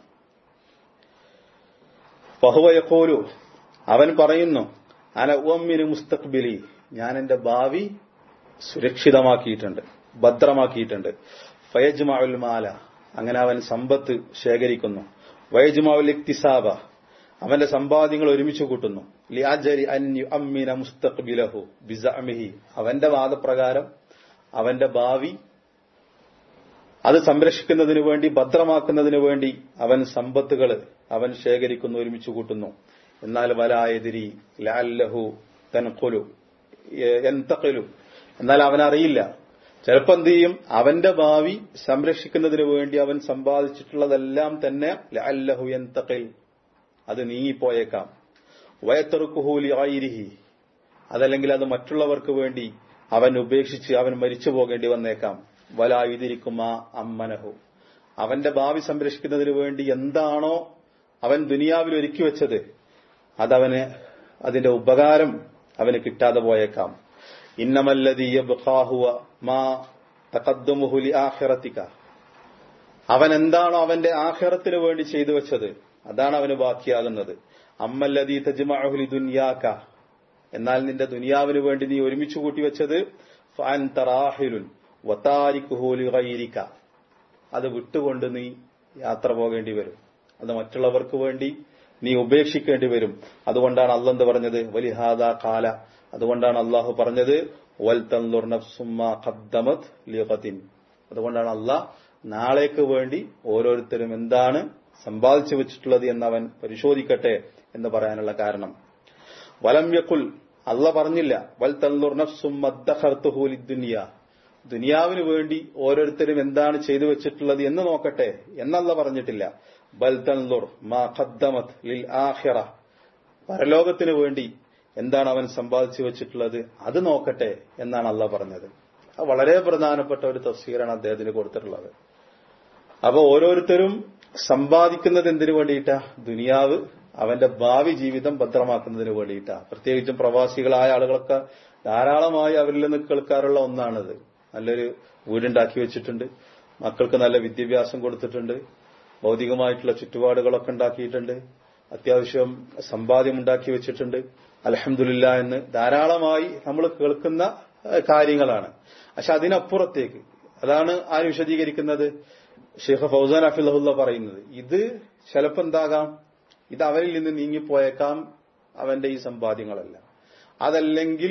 A: ബഹുവയക്കോലു അവൻ പറയുന്നു അന ഉമ്മിന് മുസ്തഖ്ബിലി ഞാൻ എന്റെ ഭാവി സുരക്ഷിതമാക്കിയിട്ടുണ്ട് ഭദ്രമാക്കിയിട്ടുണ്ട് ഫയജ്മാവുൽ മാല അങ്ങനെ അവൻ സമ്പത്ത് ശേഖരിക്കുന്നു വയജ്മാവുൽ ഇക്തിസാബ അവന്റെ സമ്പാദ്യങ്ങൾ ഒരുമിച്ച് കൂട്ടുന്നു ലിയാജരി അന്യു അമ്മിന മുസ്തഖ്ബിലഹു ബിസഅമിഹി അവന്റെ വാദപ്രകാരം അവന്റെ ഭാവി അത് സംരക്ഷിക്കുന്നതിനു വേണ്ടി ഭദ്രമാക്കുന്നതിനു വേണ്ടി അവൻ സമ്പത്തുകൾ അവൻ ശേഖരിക്കുന്നു ഒരുമിച്ച് കൂട്ടുന്നു എന്നാൽ വലായതിരി ലാല്ലഹു തൻകൊലു എന്തക്കലു എന്നാൽ അവനറിയില്ല ചിലപ്പോ എന്ത് ചെയ്യും അവന്റെ ഭാവി സംരക്ഷിക്കുന്നതിന് വേണ്ടി അവൻ സമ്പാദിച്ചിട്ടുള്ളതെല്ലാം തന്നെ ലാല്ലഹു എന്തക്കൽ അത് നീങ്ങിപ്പോയേക്കാം വയത്തെറുക്കുഹൂലി ആയിരിഹി അതല്ലെങ്കിൽ അത് മറ്റുള്ളവർക്ക് വേണ്ടി അവൻ ഉപേക്ഷിച്ച് അവൻ മരിച്ചു പോകേണ്ടി വന്നേക്കാം വലായുതിരിക്കും ആ അമ്മനഹു അവന്റെ ഭാവി സംരക്ഷിക്കുന്നതിന് വേണ്ടി എന്താണോ അവൻ ദുനിയാവിൽ ഒരുക്കി വെച്ചത് അതവന് അതിന്റെ ഉപകാരം അവന് കിട്ടാതെ പോയേക്കാം ഇന്നമല്ലതീയ മാ തക്കദ്ദുമുഹുലി ആഹിറത്തിക്ക അവൻ എന്താണോ അവന്റെ ആഹിറത്തിന് വേണ്ടി ചെയ്തു വെച്ചത് അതാണ് അവന് ബാക്കിയാകുന്നത് അമ്മല്ലതീ തജ്മഅഹുലി ദുനിയാക്ക എന്നാൽ നിന്റെ ദുനിയാവിന് വേണ്ടി നീ ഒരുമിച്ച് കൂട്ടി വെച്ചത് ഫാൻ തറാഹിലുൻ വത്താരിക്കുഹൂലി ഗൈരിക്ക അത് വിട്ടുകൊണ്ട് നീ യാത്ര പോകേണ്ടി വരും അത് മറ്റുള്ളവർക്ക് വേണ്ടി നീ ഉപേക്ഷിക്കേണ്ടി വരും അതുകൊണ്ടാണ് അല്ലെന്ത് പറഞ്ഞത് വലിഹാദ കാല അതുകൊണ്ടാണ് അള്ളാഹു പറഞ്ഞത് വൽ തൻലുർ നഫ്സുമ്മ ഖദ്ദമത് ലിഖത്തിൻ അതുകൊണ്ടാണ് അള്ളാഹ് നാളേക്ക് വേണ്ടി ഓരോരുത്തരും എന്താണ് സമ്പാദിച്ചു വെച്ചിട്ടുള്ളത് എന്ന് അവൻ പരിശോധിക്കട്ടെ എന്ന് പറയാനുള്ള കാരണം വലം യക്കുൽ അല്ല പറഞ്ഞില്ല വൽ തല്ലുർണഫ്സുദ്ദുനിയ ദുനിയാവിന് വേണ്ടി ഓരോരുത്തരും എന്താണ് ചെയ്തു വെച്ചിട്ടുള്ളത് എന്ന് നോക്കട്ടെ എന്നല്ല പറഞ്ഞിട്ടില്ല ബൽ തൻലുർ മാ ഖദ്ദമത് ലിൽ ആഖിറ പരലോകത്തിന് വേണ്ടി എന്താണ് അവൻ സമ്പാദിച്ചു വെച്ചിട്ടുള്ളത് അത് നോക്കട്ടെ എന്നാണ് അല്ല പറഞ്ഞത് അത് വളരെ പ്രധാനപ്പെട്ട ഒരു തഫ്സീറാണ് അദ്ദേഹത്തിന് കൊടുത്തിട്ടുള്ളത് അപ്പൊ ഓരോരുത്തരും സമ്പാദിക്കുന്നത് എന്തിനു വേണ്ടിയിട്ടാ ദുനിയാവ് അവന്റെ ഭാവി ജീവിതം ഭദ്രമാക്കുന്നതിന് വേണ്ടിയിട്ടാ പ്രത്യേകിച്ചും പ്രവാസികളായ ആളുകളൊക്കെ ധാരാളമായി അവരിൽ നിന്ന് കേൾക്കാറുള്ള ഒന്നാണത് നല്ലൊരു വീടുണ്ടാക്കി വെച്ചിട്ടുണ്ട് മക്കൾക്ക് നല്ല വിദ്യാഭ്യാസം കൊടുത്തിട്ടുണ്ട് ഭൗതികമായിട്ടുള്ള ചുറ്റുപാടുകളൊക്കെ ഉണ്ടാക്കിയിട്ടുണ്ട് അത്യാവശ്യം സമ്പാദ്യം ഉണ്ടാക്കി വെച്ചിട്ടുണ്ട് അലഹമില്ല എന്ന് ധാരാളമായി നമ്മൾ കേൾക്കുന്ന കാര്യങ്ങളാണ് പക്ഷെ അതിനപ്പുറത്തേക്ക് അതാണ് ആര് വിശദീകരിക്കുന്നത് ഷെയ്ഖ് ഫൗസാൻ അഫിള്ള പറയുന്നത് ഇത് ചിലപ്പോൾ എന്താകാം ഇത് അവരിൽ നിന്ന് നീങ്ങിപ്പോയേക്കാം അവന്റെ ഈ സമ്പാദ്യങ്ങളല്ല അതല്ലെങ്കിൽ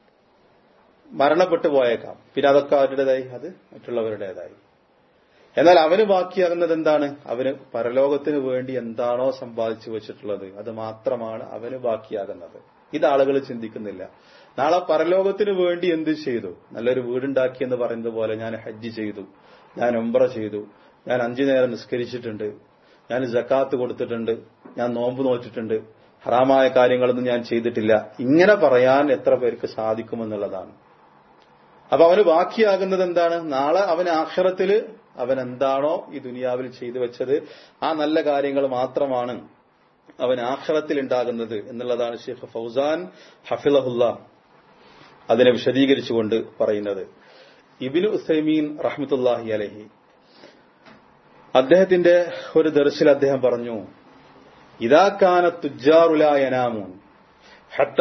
A: മരണപ്പെട്ടു പോയേക്കാം പിന്നെ അതൊക്കെ അവരുടേതായി അത് മറ്റുള്ളവരുടേതായി എന്നാൽ അവന് ബാക്കിയാകുന്നത് എന്താണ് അവന് പരലോകത്തിന് വേണ്ടി എന്താണോ സമ്പാദിച്ചു വെച്ചിട്ടുള്ളത് അത് മാത്രമാണ് അവന് ബാക്കിയാകുന്നത് ഇത് ആളുകൾ ചിന്തിക്കുന്നില്ല നാളെ പരലോകത്തിന് വേണ്ടി എന്ത് ചെയ്തു നല്ലൊരു വീടുണ്ടാക്കി എന്ന് പറയുന്നത് പോലെ ഞാൻ ഹജ്ജ് ചെയ്തു ഞാൻ ഒമ്പ്ര ചെയ്തു ഞാൻ അഞ്ചു നേരം നിസ്കരിച്ചിട്ടുണ്ട് ഞാൻ ജക്കാത്ത് കൊടുത്തിട്ടുണ്ട് ഞാൻ നോമ്പ് നോറ്റിട്ടുണ്ട് ഹറാമായ കാര്യങ്ങളൊന്നും ഞാൻ ചെയ്തിട്ടില്ല ഇങ്ങനെ പറയാൻ എത്ര പേർക്ക് സാധിക്കുമെന്നുള്ളതാണ് അപ്പൊ അവന് ബാക്കിയാകുന്നത് എന്താണ് നാളെ അവൻ ആക്ഷരത്തില് അവൻ എന്താണോ ഈ ദുനിയാവിൽ ചെയ്തു വെച്ചത് ആ നല്ല കാര്യങ്ങൾ മാത്രമാണ് അവൻ ആക്ഷരത്തിൽ ഉണ്ടാകുന്നത് എന്നുള്ളതാണ് ഷെയ്ഖ് ഫൗസാൻ ഹഫിലഹുല്ല അതിനെ വിശദീകരിച്ചുകൊണ്ട് പറയുന്നത് ഇബിനു ഉസൈമീൻ റഹ്മത്തുല്ലാഹി അലഹി അദ്ദേഹത്തിന്റെ ഒരു ദർശിൽ അദ്ദേഹം പറഞ്ഞു ഇതാക്കാന തുജാറുലായനാമൂൻ ഹട്ട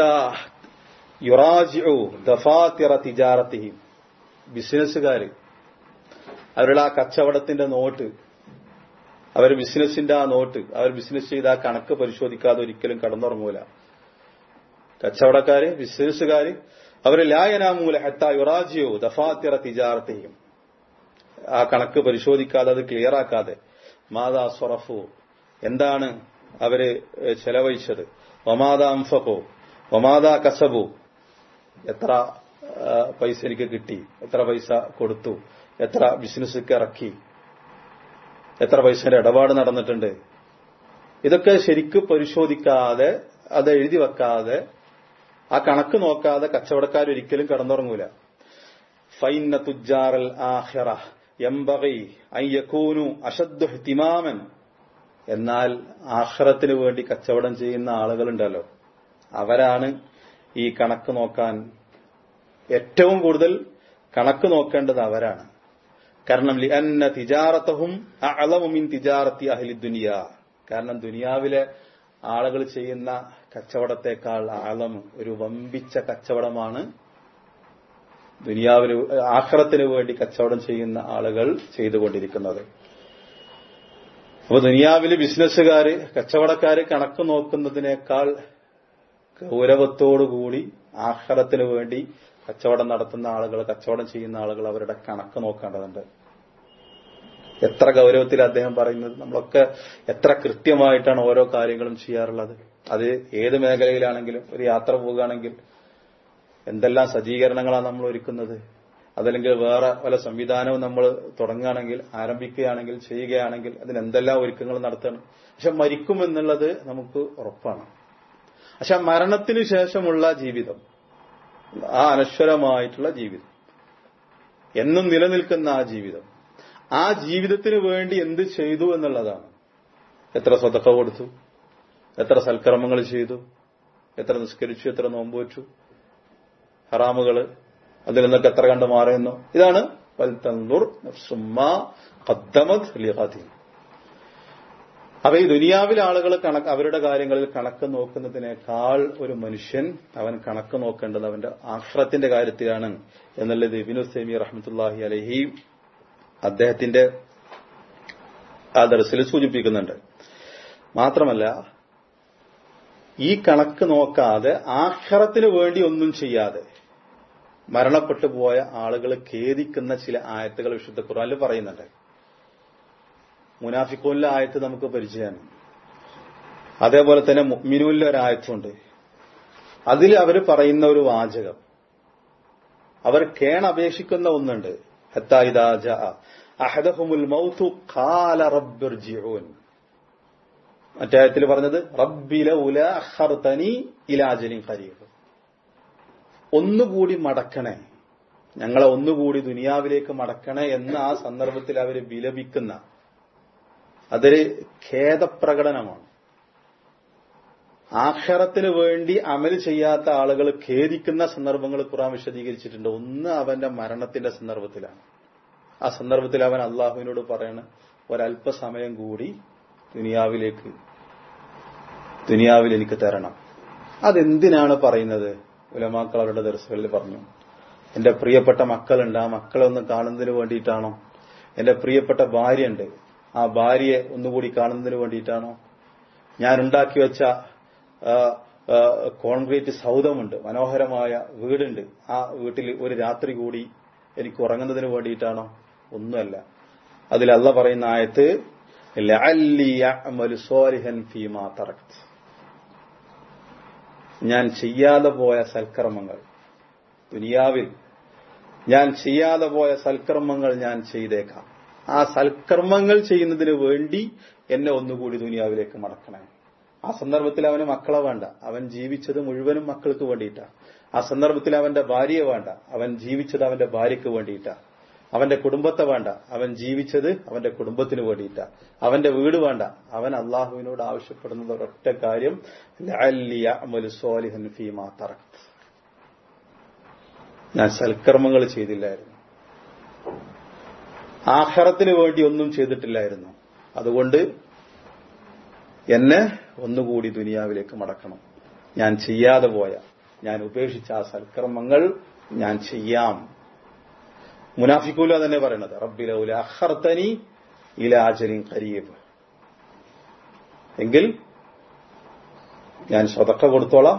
A: യുറാജിഉ ദഫാത്തിറ തിജാറത്തിഹിം ബിസിനസ്സുകാർ അവരുടെ ആ കച്ചവടത്തിന്റെ നോട്ട് അവർ ബിസിനസിന്റെ ആ നോട്ട് അവർ ബിസിനസ് ചെയ്ത ആ കണക്ക് പരിശോധിക്കാതെ ഒരിക്കലും കടന്നുറങ്ങൂല കച്ചവടക്കാര് ബിസിനസ്സുകാര് അവർ ലായനാമൂല ഹത്ത യുറാജിയോ ദഫാത്തിറ തിജാറത്തെയും ആ കണക്ക് പരിശോധിക്കാതെ അത് ക്ലിയർ ആക്കാതെ മാതാ സൊറഫു എന്താണ് അവര് ചെലവഴിച്ചത് ഒമാദ അംഫഖോ ഒമാദ കസബു എത്ര പൈസ എനിക്ക് കിട്ടി എത്ര പൈസ കൊടുത്തു എത്ര ബിസിനസ്സൊക്കെ ഇറക്കി എത്ര പൈസയുടെ ഇടപാട് നടന്നിട്ടുണ്ട് ഇതൊക്കെ ശരിക്ക് പരിശോധിക്കാതെ അത് എഴുതി വെക്കാതെ ആ കണക്ക് നോക്കാതെ കച്ചവടക്കാർ ഒരിക്കലും കടന്നുറങ്ങൂല ഫൈന തുജാറൽ ആഹിറ എംബകൈ അയ്യക്കൂനു അശദ്ദു തിമാമൻ എന്നാൽ ആഹ്റത്തിന് വേണ്ടി കച്ചവടം ചെയ്യുന്ന ആളുകളുണ്ടല്ലോ അവരാണ് ഈ കണക്ക് നോക്കാൻ ഏറ്റവും കൂടുതൽ കണക്ക് നോക്കേണ്ടത് അവരാണ് കാരണം ലിഅന്ന തിജാറത്തഹും അളവുമിൻ തിജാറത്തി അഹ്ലി ദുനിയ കാരണം ദുനിയാവിലെ ആളുകൾ ചെയ്യുന്ന കച്ചവടത്തെക്കാൾ ആളം ഒരു വമ്പിച്ച കച്ചവടമാണ് ദുനിയാവിന് ആഹ്റത്തിന് വേണ്ടി കച്ചവടം ചെയ്യുന്ന ആളുകൾ ചെയ്തുകൊണ്ടിരിക്കുന്നത് അപ്പൊ ദുനിയാവിലെ ബിസിനസ്സുകാര് കച്ചവടക്കാര് കണക്ക് നോക്കുന്നതിനേക്കാൾ ഗൗരവത്തോടുകൂടി ആഹാരത്തിന് വേണ്ടി കച്ചവടം നടത്തുന്ന ആളുകൾ കച്ചവടം ചെയ്യുന്ന ആളുകൾ അവരുടെ കണക്ക് നോക്കേണ്ടതുണ്ട് എത്ര ഗൗരവത്തിൽ അദ്ദേഹം പറയുന്നത് നമ്മളൊക്കെ എത്ര കൃത്യമായിട്ടാണ് ഓരോ കാര്യങ്ങളും ചെയ്യാറുള്ളത് അത് ഏത് മേഖലയിലാണെങ്കിലും ഒരു യാത്ര പോവുകയാണെങ്കിൽ എന്തെല്ലാം സജ്ജീകരണങ്ങളാണ് നമ്മൾ ഒരുക്കുന്നത് അതല്ലെങ്കിൽ വേറെ പല സംവിധാനവും നമ്മൾ തുടങ്ങുകയാണെങ്കിൽ ആരംഭിക്കുകയാണെങ്കിൽ ചെയ്യുകയാണെങ്കിൽ അതിന് എന്തെല്ലാം ഒരുക്കങ്ങൾ നടത്തണം പക്ഷെ മരിക്കുമെന്നുള്ളത് നമുക്ക് ഉറപ്പാണ് പക്ഷെ മരണത്തിന് ശേഷമുള്ള ജീവിതം ആ അനശ്വരമായിട്ടുള്ള ജീവിതം എന്നും നിലനിൽക്കുന്ന ആ ജീവിതം ആ ജീവിതത്തിന് വേണ്ടി എന്ത് ചെയ്തു എന്നുള്ളതാണ് എത്ര സ്വതക്ക കൊടുത്തു എത്ര സൽക്കർമ്മങ്ങൾ ചെയ്തു എത്ര നിസ്കരിച്ചു എത്ര നോമ്പ് വെച്ചു ഹറാമുകള് അതിൽ നിന്നൊക്കെ എത്ര കണ്ട് മാറുന്നു ഇതാണ് അപ്പൊ ഈ ദുനിയാവിലെ ആളുകൾ കണക്ക് അവരുടെ കാര്യങ്ങളിൽ കണക്ക് നോക്കുന്നതിനേക്കാൾ ഒരു മനുഷ്യൻ അവൻ കണക്ക് നോക്കേണ്ടത് അവന്റെ ആഹ്റത്തിന്റെ കാര്യത്തിലാണ് എന്നുള്ളത് ഇബിനു സൈമി റഹ്മത്തുല്ലാഹി അലഹി അദ്ദേഹത്തിന്റെ ആ ദർസിൽ സൂചിപ്പിക്കുന്നുണ്ട് മാത്രമല്ല ഈ കണക്ക് നോക്കാതെ ആഹ്റത്തിന് വേണ്ടി ഒന്നും ചെയ്യാതെ മരണപ്പെട്ടു പോയ ആളുകൾ ഖേദിക്കുന്ന ചില ആയത്തുകൾ വിശുദ്ധ ഖുർആനിൽ പറയുന്നുണ്ട് മുനാഫിക്കൂനിലെ ആയത്ത് നമുക്ക് പരിചയമാണ് അതേപോലെ തന്നെ മുഅ്മിനൂനിലെ ഒരു ആയത്തുണ്ട് അതിൽ അവർ പറയുന്ന ഒരു വാചകം അവർ കേണപേക്ഷിക്കുന്ന ഒന്നുണ്ട് ഹത്താ ഇദാ ജാഅ അഹദഹുമുൽ മൗതു ഖാല റബ്ബിർജിഊൻ മറ്റായത്തിൽ പറഞ്ഞത് റബ്ബില ഉല അഖർതനി ഇലാജലിൻ ഖരീബ് ഒന്നുകൂടി മടക്കണേ ഞങ്ങളെ ഒന്നുകൂടി ദുനിയാവിലേക്ക് മടക്കണേ എന്ന് ആ സന്ദർഭത്തിൽ അവർ വിലപിക്കുന്ന അതൊരു ഖേദപ്രകടനമാണ് ആഖിറത്തിന് വേണ്ടി അമൽ ചെയ്യാത്ത ആളുകൾ ഖേദിക്കുന്ന സന്ദർഭങ്ങൾ ഖുറാൻ വിശദീകരിച്ചിട്ടുണ്ട് ഒന്ന് അവന്റെ മരണത്തിന്റെ സന്ദർഭത്തിലാണ് ആ സന്ദർഭത്തിൽ അവൻ അള്ളാഹുവിനോട് പറയണ ഒരല്പസമയം കൂടി ദുനിയാവിലേക്ക് ദുനിയാവിൽ എനിക്ക് തരണം അതെന്തിനാണ് പറയുന്നത് ഉലമാക്കൾ അവരുടെ ദർശകളിൽ പറഞ്ഞു എന്റെ പ്രിയപ്പെട്ട മക്കളുണ്ട് ആ മക്കളെ ഒന്ന് കാണുന്നതിന് വേണ്ടിയിട്ടാണോ എന്റെ പ്രിയപ്പെട്ട ഭാര്യയുണ്ട് ആ ഭാര്യയെ ഒന്നുകൂടി കാണുന്നതിന് വേണ്ടിയിട്ടാണോ ഞാൻ ഉണ്ടാക്കി വെച്ച ആ, ആ, കോൺക്രീറ്റ് സൗധമുണ്ട് മനോഹരമായ വീടുണ്ട് ആ വീട്ടിൽ ഒരു രാത്രി കൂടി എനിക്ക് ഉറങ്ങുന്നതിന് വേണ്ടിയിട്ടാണോ ഒന്നുമല്ല അതിൽ അല്ല പറയുന്ന ആയത്ത് ലഅല്ലി യഅമലു സ്വാലിഹൻ ഫീമാ തറക്ത് ഞാൻ ചെയ്യാതെ പോയ സൽക്കർമ്മങ്ങൾ ദുനിയാവിൽ ഞാൻ ചെയ്യാതെ പോയ സൽക്കർമ്മങ്ങൾ ഞാൻ ചെയ്തേക്കാം ആ സൽക്കർമ്മങ്ങൾ ചെയ്യുന്നതിന് വേണ്ടി എന്നെ ഒന്നുകൂടി ദുനിയാവിലേക്ക് മടക്കണേ ആ സന്ദർഭത്തിൽ അവന് മക്കളെ വേണ്ട അവൻ ജീവിച്ചത് മുഴുവനും മക്കൾക്ക് വേണ്ടിയിട്ടാണ് ആ സന്ദർഭത്തിൽ അവന്റെ ഭാര്യയെ വേണ്ട അവൻ ജീവിച്ചത് അവന്റെ ഭാര്യയ്ക്ക് വേണ്ടിയിട്ടാണ് അവന്റെ കുടുംബത്തെ വേണ്ട അവൻ ജീവിച്ചത് അവന്റെ കുടുംബത്തിന് വേണ്ടിയിട്ടാ അവന്റെ വീട് വേണ്ട അവൻ അള്ളാഹുവിനോട് ആവശ്യപ്പെടുന്നത് ഒരൊറ്റ കാര്യം ലഅല്ലി അഅമലു സ്വാലിഹൻ ഫീമാ തറക്ത് ഞാൻ സൽക്കർമ്മങ്ങൾ ചെയ്തില്ലായിരുന്നു ആഹാരത്തിന് വേണ്ടി ഒന്നും ചെയ്തിട്ടില്ലായിരുന്നു അതുകൊണ്ട് എന്നെ ഒന്നുകൂടി ദുനിയാവിലേക്ക് മടക്കണം ഞാൻ ചെയ്യാതെ പോയ ഞാൻ ഉപേക്ഷിച്ച ആ സൽക്കർമ്മങ്ങൾ ഞാൻ ചെയ്യാം മുനാഫിക്കൂല തന്നെ പറയണത് റബ്ബിലൗല അഖർത്തനി ഇലാജലിൻ ഖരീബ് എങ്കിൽ ഞാൻ സ്വതക്ക കൊടുത്തോളാം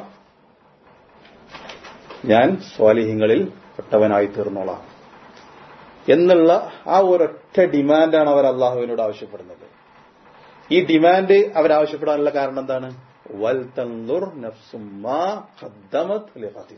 A: ഞാൻ സ്വാലിഹ്യങ്ങളിൽ പെട്ടവനായി തീർന്നോളാം എന്നുള്ള ആ ഒരൊറ്റ ഡിമാൻഡാണ് അവർ അള്ളാഹുവിനോട് ആവശ്യപ്പെടുന്നത് ഈ ഡിമാൻഡ് അവരാവശ്യപ്പെടാനുള്ള കാരണം എന്താണ് വൽ തൻദുർ നഫ്സും മാ ഖദ്ദമത് ലിഗദിൻ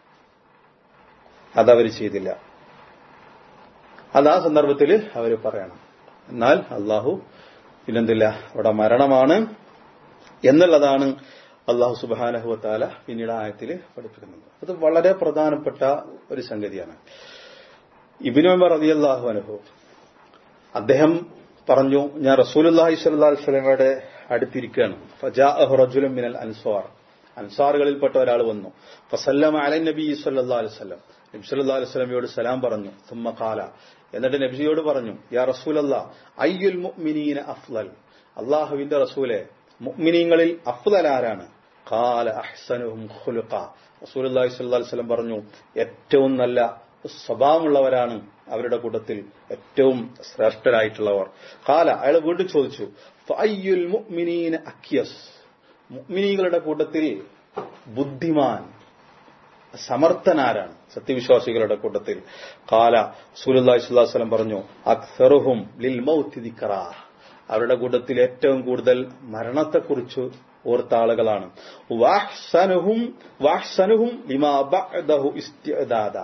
A: അതവർ ചെയ്തില്ല അത് ആ സന്ദർഭത്തിൽ അവർ പറയണം എന്നാൽ അള്ളാഹു പിന്നെന്തില്ല അവിടെ മരണമാണ് എന്നുള്ളതാണ് അള്ളാഹു സുബാനഹുവത്താല പിന്നീട് ആയത്തിൽ പഠിപ്പിക്കുന്നത് അത് വളരെ പ്രധാനപ്പെട്ട ഒരു സംഗതിയാണ് ഇബിനുമർ അലി അള്ളാഹു അനുഭവം അദ്ദേഹം പറഞ്ഞു ഞാൻ റസൂലുല്ലാഹി സ്വല്ലാ സ്വലമയുടെ അടുത്തിരിക്കുകയാണ് ഫജാഅഹു റജുലും മിനൽ അൻസ്വാർ അൻസാറുകളിൽപ്പെട്ട ഒരാൾ വന്നു ഫസല്ലമ അലൻ നബി സല്ലാ അലുസല്ലം നബി സല്ലാ അലുസലമയോട് സലാം പറഞ്ഞു തുമ്മ കാല എന്നിട്ട് നബിജിയോട് പറഞ്ഞു യാ റസൂലല്ല അയ്യുൽ മുഅ്മിനീന അഫ്ലൽ അള്ളാഹുവിന്റെ റസൂലെ മുഅ്മിനീങ്ങളിൽ അഫ്ലൽ ആരാണ് കാല അഹ്സനുഹും ഖുലുഖ റസൂലുള്ളാഹി സ്വല്ലല്ലാഹു അലൈഹി വസല്ലം പറഞ്ഞു ഏറ്റവും നല്ല സ്വഭാവമുള്ളവരാണ് അവരുടെ കൂട്ടത്തിൽ ഏറ്റവും ശ്രേഷ്ഠരായിട്ടുള്ളവർ കാല അയാൾ വീണ്ടും ചോദിച്ചു ഫഅയ്യുൽ മുഅ്മിനീന അക്യസ് മുഅ്മിനീങ്ങളുടെ കൂട്ടത്തിൽ ബുദ്ധിമാൻ സമർത്ഥനാരാണ് സത്യവിശ്വാസികളുടെ കൂട്ടത്തിൽ കാല സൂലുല്ലാഹി സ്വല്ലല്ലാഹു അലൈഹി വസല്ലം പറഞ്ഞു അക്സറുഹും ലിൽ മൗത്തി ദിക്റ അവരുടെ കൂട്ടത്തിൽ ഏറ്റവും കൂടുതൽ മരണത്തെക്കുറിച്ച് ഓർത്ത ആളുകളാണ് വാഹ്സനുഹും വാഹ്സനുഹും ലിമാ ബഅദഹു ഇസ്തിഅദാദ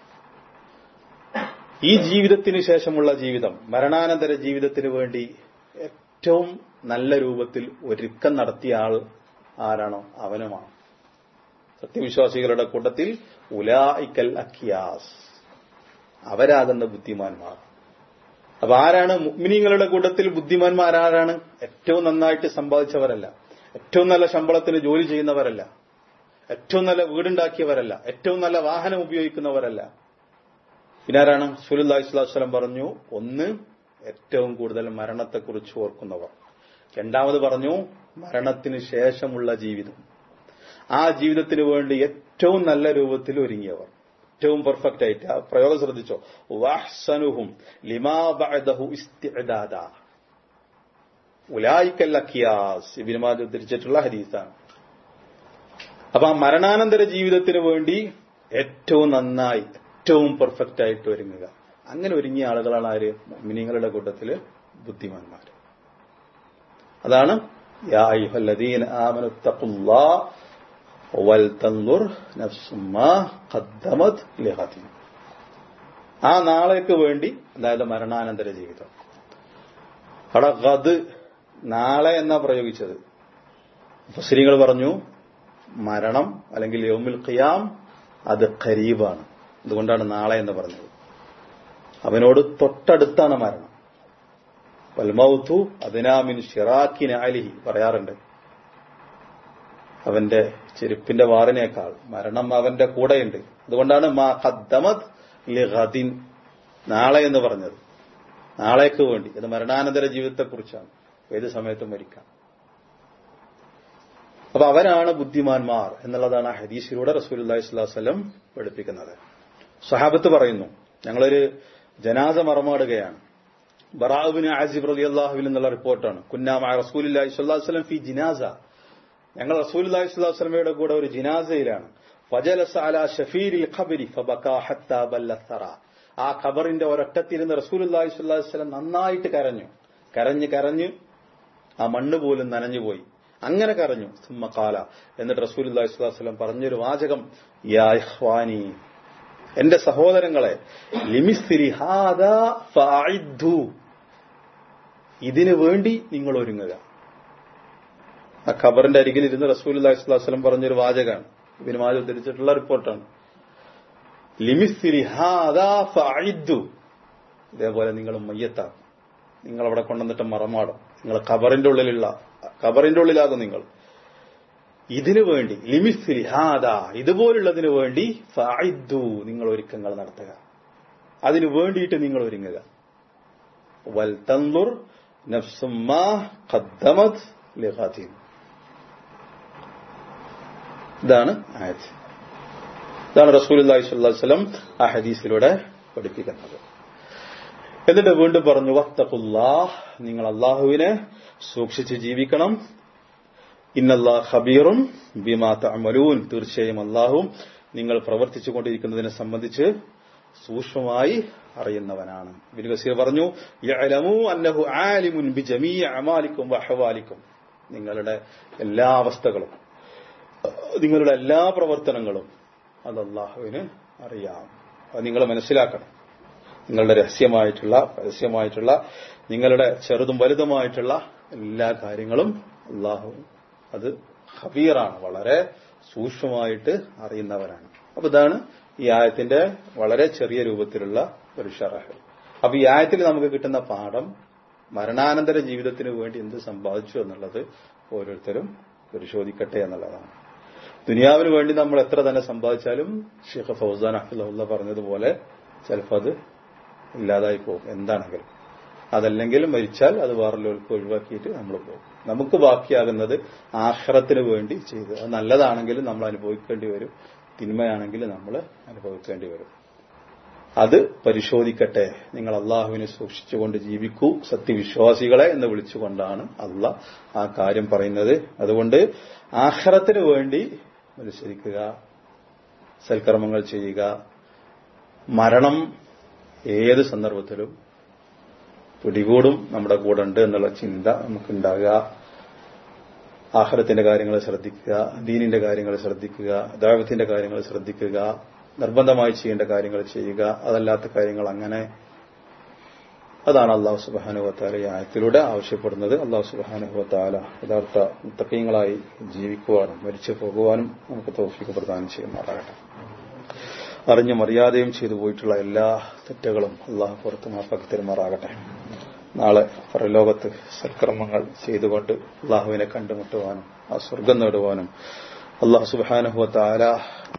A: ഈ ജീവിതത്തിന് ശേഷമുള്ള ജീവിതം മരണാനന്തര ജീവിതത്തിന് വേണ്ടി ഏറ്റവും നല്ല രൂപത്തിൽ ഒരുക്കം നടത്തിയ ആൾ ആരാണോ അവനുമാണ് സത്യവിശ്വാസികളുടെ കൂട്ടത്തിൽ ഉലായിക്കൽ അഖിയാസ് അവരാകുന്ന ബുദ്ധിമാന്മാർ അപ്പൊ ആരാണ് മുഗ്മിനിങ്ങളുടെ കൂട്ടത്തിൽ ബുദ്ധിമാന്മാരാരാണ് ഏറ്റവും നന്നായിട്ട് സമ്പാദിച്ചവരല്ല ഏറ്റവും നല്ല ശമ്പളത്തിന് ജോലി ചെയ്യുന്നവരല്ല ഏറ്റവും നല്ല വീടുണ്ടാക്കിയവരല്ല ഏറ്റവും നല്ല വാഹനം ഉപയോഗിക്കുന്നവരല്ല പിന്നാരാണ് സുലുല്ലാഹി സ്വലാസ്ലം പറഞ്ഞു ഒന്ന് ഏറ്റവും കൂടുതൽ മരണത്തെക്കുറിച്ച് ഓർക്കുന്നവർ രണ്ടാമത് പറഞ്ഞു മരണത്തിന് ശേഷമുള്ള ജീവിതം ആ ജീവിതത്തിന് വേണ്ടി ഏറ്റവും നല്ല രൂപത്തിൽ ഒരുങ്ങിയവർ ഏറ്റവും പെർഫെക്റ്റ് ആയിട്ട് ആ പ്രയോഗം ശ്രദ്ധിച്ചോ വാഹ്സനുഹും ലിമാ ബഅദഹു ഇസ്തിഅദാദ ഉലായിക്കൽ അഖിയാസ് ഇബിനുമാജ് ഉദ്ധരിച്ചിട്ടുള്ള ഹദീസാണ് അപ്പൊ ആ മരണാനന്തര ജീവിതത്തിന് വേണ്ടി ഏറ്റവും നന്നായി ഏറ്റവും പെർഫെക്റ്റ് ആയിട്ട് ഒരുങ്ങുക അങ്ങനെ ഒരുങ്ങിയ ആളുകളാണ് ആര് മിനിങ്ങളുടെ കൂട്ടത്തില് ബുദ്ധിമാന്മാർ അതാണ് യാ അയ്യുഹല്ലദീന ആമനു തഖുല്ലാ വൽതൻദുർ നഫ്സും മാ ഖദ്ദമത് ലിഗദിൻ ആ നാളേക്ക് വേണ്ടി അതായത് മരണാനന്തര ജീവിതം അവിടെ ഗദ് നാളെ എന്നാ പ്രയോഗിച്ചത് മുസ്ലിങ്ങൾ പറഞ്ഞു മരണം അല്ലെങ്കിൽ യോമിൽ ഖിയാം അത് ഖരീബാണ് അതുകൊണ്ടാണ് നാളെ എന്ന് പറഞ്ഞത് അവനോട് തൊട്ടടുത്താണ് മരണം വൽമൗത്തു അതിനാമിൻ ഷിറാക്കിന് അലിഹി പറയാറുണ്ട് അവന്റെ ചെരുപ്പിന്റെ വാറിനേക്കാൾ മരണം അവന്റെ കൂടെയുണ്ട് അതുകൊണ്ടാണ് മാ ഖദ്ദമത് ലിഗദിൻ നാളെ എന്ന് പറഞ്ഞത് നാളേക്ക് വേണ്ടി ഇത് മരണാനന്തര ജീവിതത്തെക്കുറിച്ചാണ് ഏത് സമയത്തും മരിക്കാം അപ്പൊ അവരാണ് ബുദ്ധിമാന്മാർ എന്നുള്ളതാണ് ആ ഹദീസിലൂടെ റസൂൽ അള്ളാഹിസ്വല്ലം പഠിപ്പിക്കുന്നത് സഹാബത്ത് പറയുന്നു ഞങ്ങളൊരു ജനാസ മറമാടുകയാണ് ബറാബിന് ആസിബ് റലി അള്ളാഹുവിൽ നിന്നുള്ള റിപ്പോർട്ടാണ് കുന്നാമ റസൂൽ അല്ലാഹി സ്വല്ലാസ്ലം ഫി ജിനാസ ഞങ്ങൾ റസൂൽ അല്ലാഹി സ്വല്ലാസ്ലമയുടെ കൂടെ ഒരു ജിനാസയിലാണ് ഫജലസ അല ഷഫീരിൽ ഖബരി ഫബകാ ഹത്താ ബല്ലസറ ആ ഖബറിന്റെ ഒരൊറ്റത്തിരുന്ന് റസൂൽ അല്ലാഹി സ്വല്ലാസ്ലം നന്നായിട്ട് കരഞ്ഞു കരഞ്ഞ് കരഞ്ഞ് ആ മണ്ണ് പോലും നനഞ്ഞുപോയി അങ്ങനെ കരഞ്ഞു സുമ്മക്കാല എന്നിട്ട് റസൂൽ അല്ലാഹി സ്വല്ലാസ്ലം പറഞ്ഞൊരു വാചകം യാ ഇഖ്വാനി എന്റെ സഹോദരങ്ങളെ ലിമിസ്തിരി ഹാദാ ഫഅഇദ്ദു ഇതിനു വേണ്ടി നിങ്ങൾ ഒരുങ്ങുക ആ ഖബറിന്റെ അരികിൽ ഇരുന്ന് റസൂൽ അല്ലാഹി സ്വല്ലാസ്ലം പറഞ്ഞൊരു വാചകമാണ് ഇബിന് മാജ് ഉദ്ധരിച്ചിട്ടുള്ള റിപ്പോർട്ടാണ് ലിമിസ്തിരി ഹാദാ ഫഅഇദ്ദു ഇതേപോലെ നിങ്ങൾ മയ്യത്താക്കും നിങ്ങൾ അവിടെ കൊണ്ടുവന്നിട്ട് മറമാടും നിങ്ങൾ ഖബറിന്റെ ഉള്ളിലുള്ള ഖബറിന്റെ ഉള്ളിലാകും നിങ്ങൾ ഇതിനു വേണ്ടി ലിമിസ്ലി ഹാദാ ഇതുപോലുള്ളതിനു വേണ്ടി ഫായിദ്ദു നിങ്ങൾ ഒരുക്കങ്ങൾ നടത്തുക അതിനു വേണ്ടിയിട്ട് നിങ്ങൾ ഒരുങ്ങുക വൽ തന്തുർ നഫ്സുമ്മാ ഖദ്ദമത് ലിഖാതിൻ ഇതാണ് ആയത് ഇതാണ് റസൂൽ അള്ളാഹി സ്വല്ലം ആ ഹദീസിലൂടെ പഠിപ്പിക്കുന്നത് എന്നിട്ട് വീണ്ടും പറഞ്ഞു വത്തഖുല്ലാഹ് നിങ്ങൾ അള്ളാഹുവിനെ സൂക്ഷിച്ച് ജീവിക്കണം ഇന്നല്ലാ ഖബീറും ബിമാ തഅമലൂൻ തീർച്ചയായും അള്ളാഹും നിങ്ങൾ പ്രവർത്തിച്ചു കൊണ്ടിരിക്കുന്നതിനെ സംബന്ധിച്ച് സൂക്ഷ്മമായി അറിയുന്നവനാണ് ഇബ്നു കസീർ പറഞ്ഞു യഅലമു അന്നഹു ആലിമുൻ ബിജമീഇ അമാലിക്കും വഹവാലിക്കും നിങ്ങളുടെ എല്ലാ അവസ്ഥകളും നിങ്ങളുടെ എല്ലാ പ്രവർത്തനങ്ങളും അത് അള്ളാഹുവിന് അറിയാം അത് നിങ്ങൾ മനസ്സിലാക്കണം നിങ്ങളുടെ രഹസ്യമായിട്ടുള്ള പരസ്യമായിട്ടുള്ള നിങ്ങളുടെ ചെറുതും വലുതുമായിട്ടുള്ള എല്ലാ കാര്യങ്ങളും അള്ളാഹു അത് ഹബീറാണ് വളരെ സൂക്ഷ്മമായിട്ട് അറിയുന്നവരാണ് അപ്പൊ ഇതാണ് ഈ ആയത്തിന്റെ വളരെ ചെറിയ രൂപത്തിലുള്ള ഒരു ഷറഹ് അപ്പൊ ഈ ആയത്തിൽ നമുക്ക് കിട്ടുന്ന പാഠം മരണാനന്തര ജീവിതത്തിന് വേണ്ടി എന്ത് സമ്പാദിച്ചു എന്നുള്ളത് ഓരോരുത്തരും പരിശോധിക്കട്ടെ എന്നുള്ളതാണ് ദുനിയാവിന് വേണ്ടി നമ്മൾ എത്ര തന്നെ സമ്പാദിച്ചാലും ഷെയ്ഖ് ഫൗസാൻ അഹ്ല പറഞ്ഞതുപോലെ ചിലപ്പോൾ അത് ഇല്ലാതായി പോകും എന്താണെങ്കിലും അതല്ലെങ്കിൽ മരിച്ചാൽ അത് വേറെല്ലോർക്ക് ഒഴിവാക്കിയിട്ട് നമ്മൾ പോകും നമുക്ക് ബാക്കിയാകുന്നത് ആഹ്റത്തിന് വേണ്ടി ചെയ്ത് അത് നല്ലതാണെങ്കിലും നമ്മൾ അനുഭവിക്കേണ്ടി വരും തിന്മയാണെങ്കിൽ നമ്മൾ അനുഭവിക്കേണ്ടി വരും അത് പരിശോധിക്കട്ടെ നിങ്ങൾ അള്ളാഹുവിനെ സൂക്ഷിച്ചുകൊണ്ട് ജീവിക്കൂ സത്യവിശ്വാസികളെ എന്ന് വിളിച്ചുകൊണ്ടാണ് അള്ളാഹ് ആ കാര്യം പറയുന്നത് അതുകൊണ്ട് ആഹ്റത്തിന് വേണ്ടി മത്സരിക്കുക സൽക്കർമ്മങ്ങൾ ചെയ്യുക മരണം ഏത് സന്ദർഭത്തിലും പിടികൂടും നമ്മുടെ കൂടെ ഉണ്ട് എന്നുള്ള ചിന്ത നമുക്കുണ്ടാകുക ആഹാരത്തിന്റെ കാര്യങ്ങൾ ശ്രദ്ധിക്കുക ദീനിന്റെ കാര്യങ്ങൾ ശ്രദ്ധിക്കുക ദൈവത്തിന്റെ കാര്യങ്ങൾ ശ്രദ്ധിക്കുക നിർബന്ധമായി ചെയ്യേണ്ട കാര്യങ്ങൾ ചെയ്യുക അതല്ലാത്ത കാര്യങ്ങൾ അങ്ങനെ അതാണ് അള്ളാഹു സുബാനുവത്താല ഈ ആയത്തിലൂടെ ആവശ്യപ്പെടുന്നത് അള്ളാഹു സുബാനുവത്താല യഥാർത്ഥ മുത്തക്കീങ്ങളായി ജീവിക്കുവാനും മരിച്ചു പോകുവാനും നമുക്ക് തോഫിക്ക് പ്രദാനം ചെയ്യുമാറാകട്ടെ അറിഞ്ഞു മര്യാദയും ചെയ്തു പോയിട്ടുള്ള എല്ലാ തെറ്റുകളും അള്ളാഹു പുറത്ത് മാപ്പാക്കി തരുമാറാകട്ടെ നാളെ പരലോകത്ത് സൽക്കർമ്മങ്ങൾ ചെയ്തുകൊണ്ട് അള്ളാഹുവിനെ കണ്ടുമുട്ടുവാനും ആ സ്വർഗം നേടുവാനും അള്ളാഹു സുബാനുഹുവ താല